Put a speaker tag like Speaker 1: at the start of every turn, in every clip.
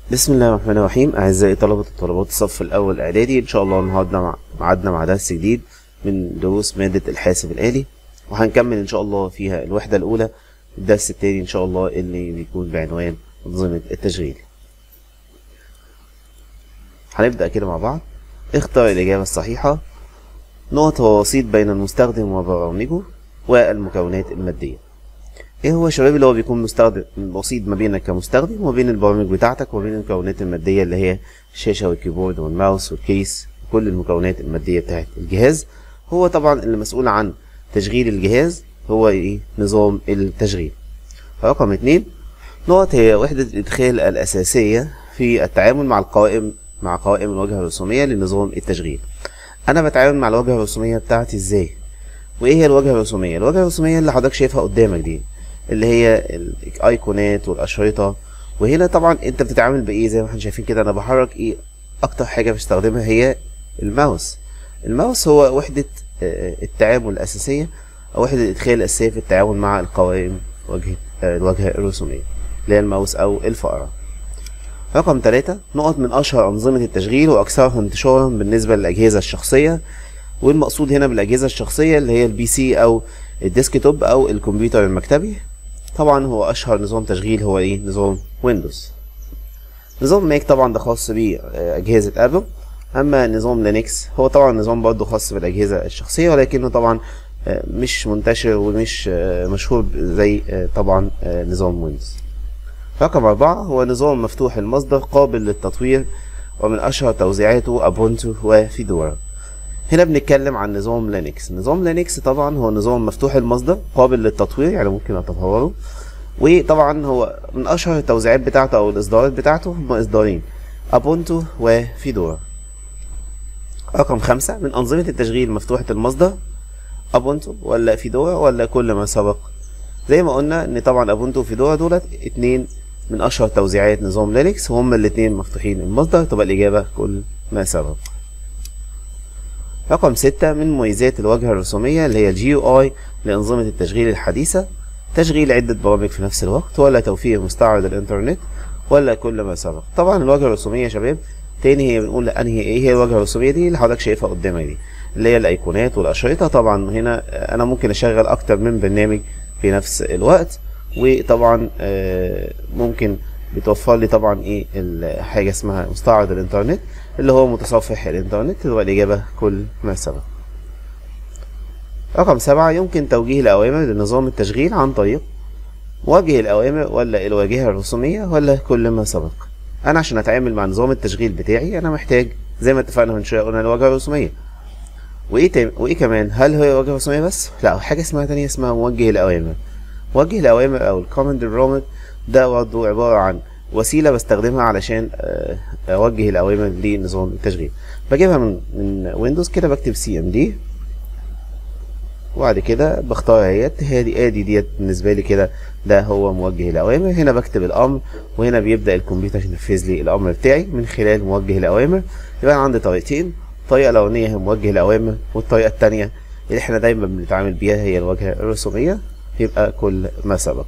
Speaker 1: بسم الله الرحمن الرحيم أعزائي طلبة وطلبات الصف الأول إعدادي إن شاء الله النهاردة مع- معادنا مع درس جديد من دروس مادة الحاسب الآلي وهنكمل إن شاء الله فيها الوحدة الأولى الدرس التاني إن شاء الله اللي بيكون بعنوان أنظمة التشغيل هنبدأ كده مع بعض اختر الإجابة الصحيحة نقط وسيط بين المستخدم وبرامجه والمكونات المادية ايه هو يا شباب اللي هو بيكون مستخدم وسيط ما بينك كمستخدم وما بين البرامج بتاعتك وما بين المكونات المادية اللي هي الشاشة والكيبورد والماوس والكيس كل المكونات المادية بتاعت الجهاز هو طبعا اللي مسؤول عن تشغيل الجهاز هو ايه نظام التشغيل رقم اتنين نقط هي وحدة الإدخال الأساسية في التعامل مع القوائم مع قوائم الواجهة الرسومية لنظام التشغيل أنا بتعامل مع الواجهة الرسومية بتاعتي إزاي وإيه هي الواجهة الرسومية الواجهة الرسومية اللي حضرتك شايفها قدامك دي اللي هي الايقونات والاشرطه وهنا طبعا انت بتتعامل بايه زي ما احنا شايفين كده انا بحرك ايه اكتر حاجه بستخدمها هي الماوس الماوس هو وحده آه، التعامل الاساسيه او وحده الادخال الاساسيه في التعامل مع القوائم واجهه آه، الواجهه الرسوميه اللي هي الماوس او الفأرة رقم ثلاثة نقط من أشهر أنظمة التشغيل وأكثرها انتشارا بالنسبة للأجهزة الشخصية والمقصود هنا بالأجهزة الشخصية اللي هي البي سي أو الديسكتوب أو الكمبيوتر المكتبي طبعا هو أشهر نظام تشغيل هو إيه نظام ويندوز نظام ماك طبعا ده خاص بأجهزة أبل أما نظام لينكس هو طبعا نظام برضه خاص بالأجهزة الشخصية ولكنه طبعا آه، مش منتشر ومش آه، مشهور زي آه، طبعا آه، نظام ويندوز رقم أربعة هو نظام مفتوح المصدر قابل للتطوير ومن أشهر توزيعاته أبونتو وفيدورا هنا بنتكلم عن نظام لينكس نظام لينكس طبعا هو نظام مفتوح المصدر قابل للتطوير يعني ممكن اطوره وطبعا هو من اشهر التوزيعات بتاعته او الاصدارات بتاعته هم اصدارين ابونتو وفيدورا رقم خمسة من أنظمة التشغيل مفتوحة المصدر أبونتو ولا فيدورا ولا كل ما سبق زي ما قلنا إن طبعا أبونتو وفيدورا دولت اتنين من أشهر توزيعات نظام لينكس وهما الاتنين مفتوحين المصدر تبقى الإجابة كل ما سبق رقم ستة من مميزات الواجهة الرسومية اللي هي الجي يو اي لأنظمة التشغيل الحديثة تشغيل عدة برامج في نفس الوقت ولا توفير مستعرض الإنترنت ولا كل ما سبق طبعا الواجهة الرسومية يا شباب تاني هي بنقول أنهي إيه هي الواجهة الرسومية دي اللي حضرتك شايفها قدامك دي اللي هي الأيقونات والأشرطة طبعا هنا أنا ممكن أشغل أكتر من برنامج في نفس الوقت وطبعا آه، ممكن بتوفر لي طبعا ايه ال- حاجه اسمها مستعرض الانترنت اللي هو متصفح الانترنت تبقى الاجابه كل ما سبق رقم سبعة يمكن توجيه الأوامر لنظام التشغيل عن طريق وجه الأوامر ولا الواجهة الرسومية ولا كل ما سبق أنا عشان أتعامل مع نظام التشغيل بتاعي أنا محتاج زي ما اتفقنا من شوية قلنا الواجهة الرسومية وإيه تاني وإيه كمان هل هي واجهة رسومية بس؟ لا حاجة اسمها تانية اسمها موجه الأوامر موجه الأوامر أو الكوماند برومت ده برضه عبارة عن وسيلة بستخدمها علشان آه، أوجه الأوامر لنظام التشغيل بجيبها من من ويندوز كده بكتب سي ام دي وبعد كده بختار اهيت هادي ادي ديت بالنسبه لي كده ده هو موجه الاوامر هنا بكتب الامر وهنا بيبدا الكمبيوتر ينفذ لي الامر بتاعي من خلال موجه الاوامر يبقى أنا عندي طريقتين الطريقه الاولانيه هي موجه الاوامر والطريقه الثانيه اللي احنا دايما بنتعامل بيها هي الواجهه الرسوميه يبقى كل ما سبق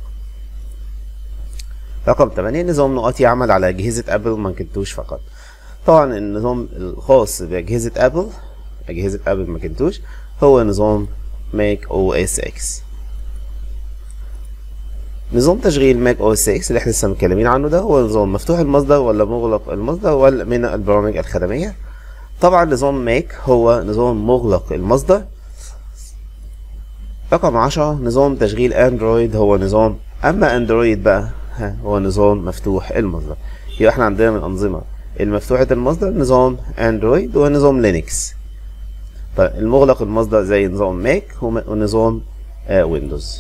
Speaker 1: رقم 8 نظام نقاط يعمل على أجهزة أبل ماكنتوش فقط طبعا النظام الخاص بأجهزة أبل أجهزة أبل ماكنتوش هو نظام ماك او اس اكس نظام تشغيل ماك او اس اكس اللي احنا لسه متكلمين عنه ده هو نظام مفتوح المصدر ولا مغلق المصدر ولا من البرامج الخدمية طبعا نظام ماك هو نظام مغلق المصدر رقم عشرة نظام تشغيل اندرويد هو نظام اما اندرويد بقى ها هو نظام مفتوح المصدر يبقى احنا عندنا من الانظمة المفتوحة المصدر نظام اندرويد ونظام لينكس طيب المغلق المصدر زي نظام ماك وم- ونظام آه ويندوز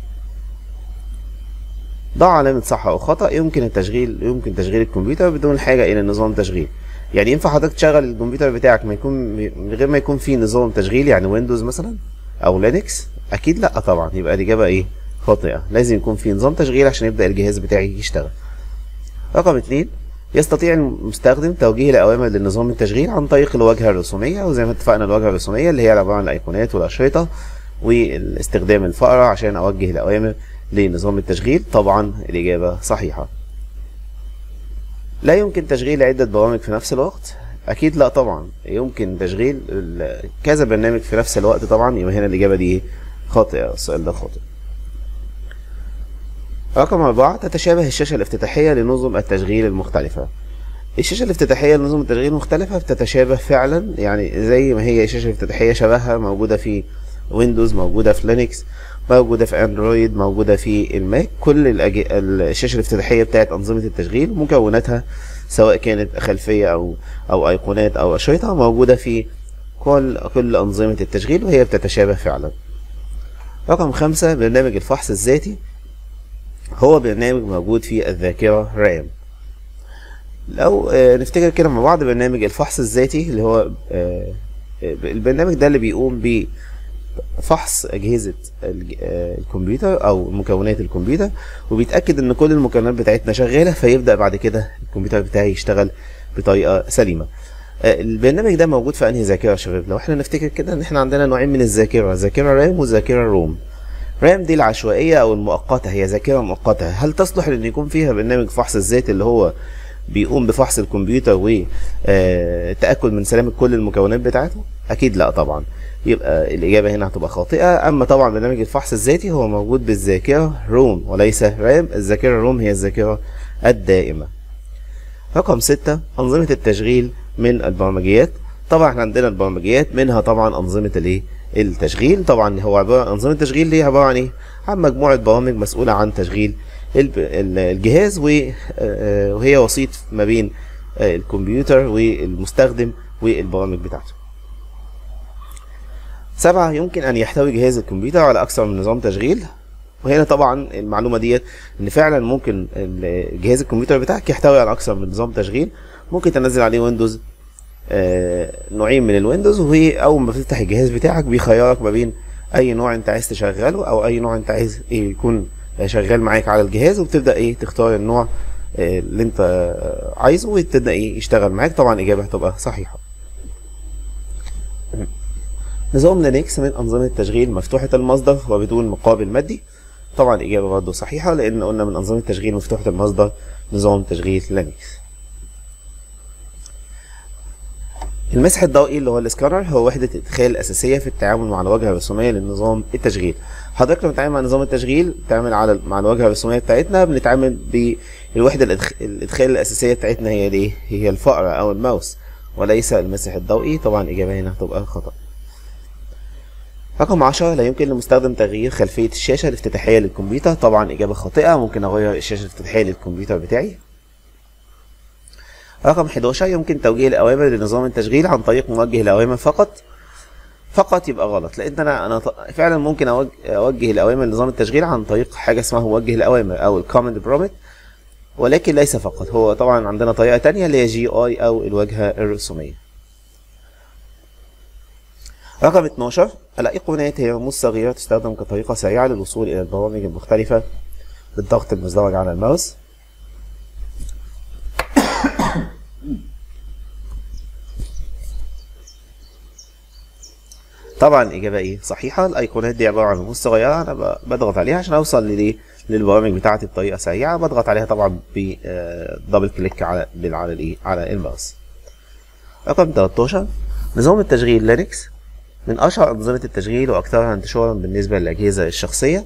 Speaker 1: ضع علامة صح أو خطأ يمكن التشغيل يمكن تشغيل الكمبيوتر بدون حاجة إلى نظام تشغيل يعني ينفع حضرتك تشغل الكمبيوتر بتاعك ما يكون من غير ما يكون فيه نظام تشغيل يعني ويندوز مثلا أو لينكس أكيد لأ طبعا يبقى الإجابة إيه خاطئة لازم يكون فيه نظام تشغيل عشان يبدأ الجهاز بتاعي يشتغل رقم اتنين يستطيع المستخدم توجيه الأوامر لنظام التشغيل عن طريق الواجهة الرسومية وزي ما اتفقنا الواجهة الرسومية اللي هي عبارة عن الأيقونات والأشرطة واستخدام الفأرة عشان أوجه الأوامر لنظام التشغيل طبعا الإجابة صحيحة لا يمكن تشغيل عدة برامج في نفس الوقت أكيد لا طبعا يمكن تشغيل ال- كذا برنامج في نفس الوقت طبعا يبقى هنا الإجابة دي إيه؟ خاطئة السؤال ده خاطئ رقم أربعة تتشابه الشاشة الافتتاحية لنظم التشغيل المختلفة الشاشة الافتتاحية لنظم التشغيل المختلفة بتتشابه فعلا يعني زي ما هي الشاشة الافتتاحية شبهها موجودة في ويندوز موجودة في لينكس موجودة في اندرويد موجودة في الماك كل الأج... الشاشة الافتتاحية بتاعت أنظمة التشغيل مكوناتها سواء كانت خلفية أو أو أيقونات أو أشرطة موجودة في كل كل أنظمة التشغيل وهي بتتشابه فعلا رقم خمسة برنامج الفحص الذاتي هو برنامج موجود في الذاكرة رام لو آه، نفتكر كده مع بعض برنامج الفحص الذاتي اللي هو آه، آه، البرنامج ده اللي بيقوم بفحص أجهزة الج- آه، الكمبيوتر أو مكونات الكمبيوتر وبيتأكد إن كل المكونات بتاعتنا شغالة فيبدأ بعد كده الكمبيوتر بتاعي يشتغل بطريقة سليمة آه، البرنامج ده موجود في أنهي ذاكرة يا شباب لو احنا نفتكر كده إن احنا عندنا نوعين من الذاكرة ذاكرة رام وذاكرة روم رام دي العشوائية أو المؤقتة هي ذاكرة مؤقتة هل تصلح لأن يكون فيها برنامج فحص الذات اللي هو بيقوم بفحص الكمبيوتر وتأكد من سلامة كل المكونات بتاعته؟ أكيد لا طبعا يبقى الإجابة هنا هتبقى خاطئة أما طبعا برنامج الفحص الذاتي هو موجود بالذاكرة روم وليس رام الذاكرة روم هي الذاكرة الدائمة رقم ستة أنظمة التشغيل من البرمجيات طبعا احنا عندنا البرمجيات منها طبعا أنظمة الايه التشغيل طبعا هو عبارة أنظمة التشغيل دي عبارة عن ايه عن مجموعة برامج مسؤولة عن تشغيل الب- ال- الجهاز و- آه، وهي وسيط ما بين آه، الكمبيوتر والمستخدم والبرامج بتاعته سبعة يمكن أن يحتوي جهاز الكمبيوتر على أكثر من نظام تشغيل وهنا طبعا المعلومة ديت إن فعلا ممكن ال- جهاز الكمبيوتر بتاعك يحتوي على أكثر من نظام تشغيل ممكن تنزل عليه ويندوز آه، نوعين من الويندوز وأول ما بتفتح الجهاز بتاعك بيخيرك ما بين أي نوع أنت عايز تشغله أو أي نوع أنت عايز إيه يكون شغال معاك على الجهاز وبتبدأ إيه تختار النوع آه، اللي أنت آه، عايزه وتبدأ إيه يشتغل معاك طبعا إجابة هتبقى صحيحة. نظام لينكس من أنظمة تشغيل مفتوحة المصدر وبدون مقابل مادي طبعا إجابة برضه صحيحة لأن قلنا من أنظمة تشغيل مفتوحة المصدر نظام تشغيل لينكس المسح الضوئي اللي هو السكانر هو وحدة الإدخال الأساسية في التعامل مع الواجهة الرسومية للنظام التشغيل حضرتك لما بنتعامل مع نظام التشغيل بنتعامل على مع الواجهة الرسومية بتاعتنا بنتعامل بالوحدة الإدخ- الإدخال الأساسية بتاعتنا هي الإيه؟ هي الفأرة أو الماوس وليس المسح الضوئي طبعا الإجابة هنا هتبقى خطأ رقم 10 لا يمكن للمستخدم تغيير خلفية الشاشة الافتتاحية للكمبيوتر طبعا إجابة خاطئة ممكن أغير الشاشة الافتتاحية للكمبيوتر بتاعي رقم 11 يمكن توجيه الأوامر لنظام التشغيل عن طريق موجه الأوامر فقط فقط يبقى غلط لأن أنا أنا ط- فعلا ممكن أوج- أوجه الأوامر لنظام التشغيل عن طريق حاجة اسمها موجه الأوامر أو الكوماند برومت ولكن ليس فقط هو طبعا عندنا طريقة تانية اللي هي جي اي أو الواجهة الرسومية رقم 12 الأيقونات هي رموز صغيرة تستخدم كطريقة سريعة للوصول إلى البرامج المختلفة بالضغط المزدوج على الماوس طبعا إجابة إيه صحيحة الأيقونات دي عبارة عن رموز صغيرة أنا ب- بضغط عليها عشان أوصل للإيه للبرامج بتاعتي بطريقة سريعة بضغط عليها طبعا بدبل كليك على بال- على الإيه على الماوس رقم 13 نظام التشغيل لينكس من أشهر أنظمة التشغيل وأكثرها انتشارا بالنسبة للأجهزة الشخصية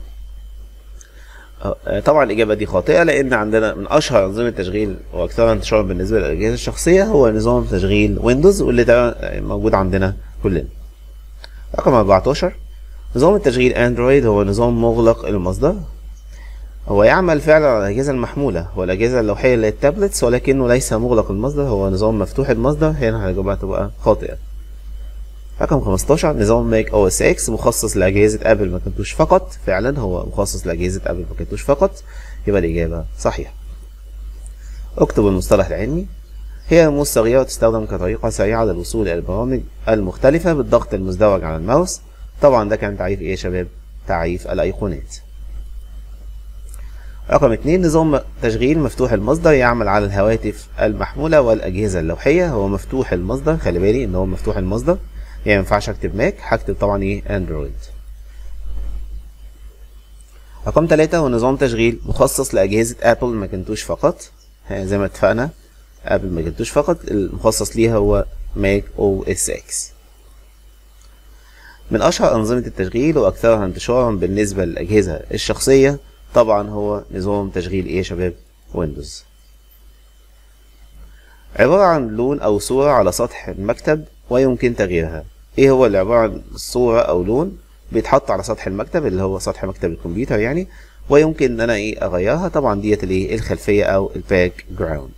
Speaker 1: آه، طبعا الإجابة دي خاطئة لأن عندنا من أشهر أنظمة التشغيل وأكثرها انتشارا بالنسبة للأجهزة الشخصية هو نظام تشغيل ويندوز واللي ده موجود عندنا كلنا رقم 14 نظام التشغيل أندرويد هو نظام مغلق المصدر هو يعمل فعلا على الأجهزة المحمولة والأجهزة اللوحية اللي هي التابلتس ولكنه ليس مغلق المصدر هو نظام مفتوح المصدر هنا الإجابة هتبقى خاطئة رقم 15 نظام ماك او اس اكس مخصص لاجهزه ابل ماكنتوش فقط فعلا هو مخصص لاجهزه ابل ماكنتوش فقط يبقى الاجابه صحيحه اكتب المصطلح العلمي هي رموز صغيرة تستخدم كطريقة سريعة للوصول إلى البرامج المختلفة بالضغط المزدوج على الماوس طبعا ده كان تعريف إيه يا شباب؟ تعريف الأيقونات رقم اتنين نظام تشغيل مفتوح المصدر يعمل على الهواتف المحمولة والأجهزة اللوحية هو مفتوح المصدر خلي بالي إن هو مفتوح المصدر يعني ما ينفعش أكتب ماك هكتب طبعا إيه أندرويد رقم ثلاثة هو نظام تشغيل مخصص لأجهزة أبل ماكنتوش فقط زي ما اتفقنا قبل ما جبتوش فقط المخصص ليها هو ماك او اس اكس من اشهر انظمه التشغيل واكثرها انتشارا بالنسبه للاجهزه الشخصيه طبعا هو نظام تشغيل ايه يا شباب ويندوز عبارة عن لون أو صورة على سطح المكتب ويمكن تغييرها ايه هو اللي عبارة عن صورة أو لون بيتحط على سطح المكتب اللي هو سطح مكتب الكمبيوتر يعني ويمكن ان انا ايه اغيرها طبعا ديت الايه الخلفية او الباك جراوند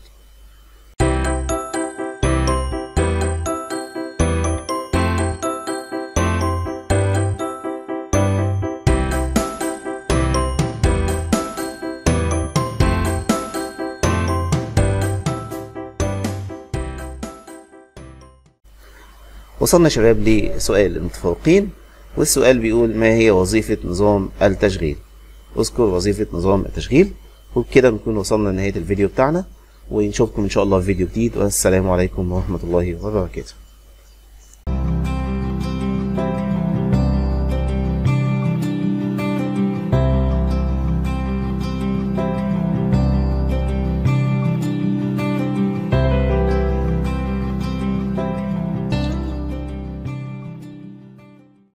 Speaker 1: وصلنا شباب لسؤال المتفوقين والسؤال بيقول ما هي وظيفة نظام التشغيل اذكر وظيفة نظام التشغيل وبكده نكون وصلنا لنهاية الفيديو بتاعنا ونشوفكم ان شاء الله في فيديو جديد والسلام عليكم ورحمة الله وبركاته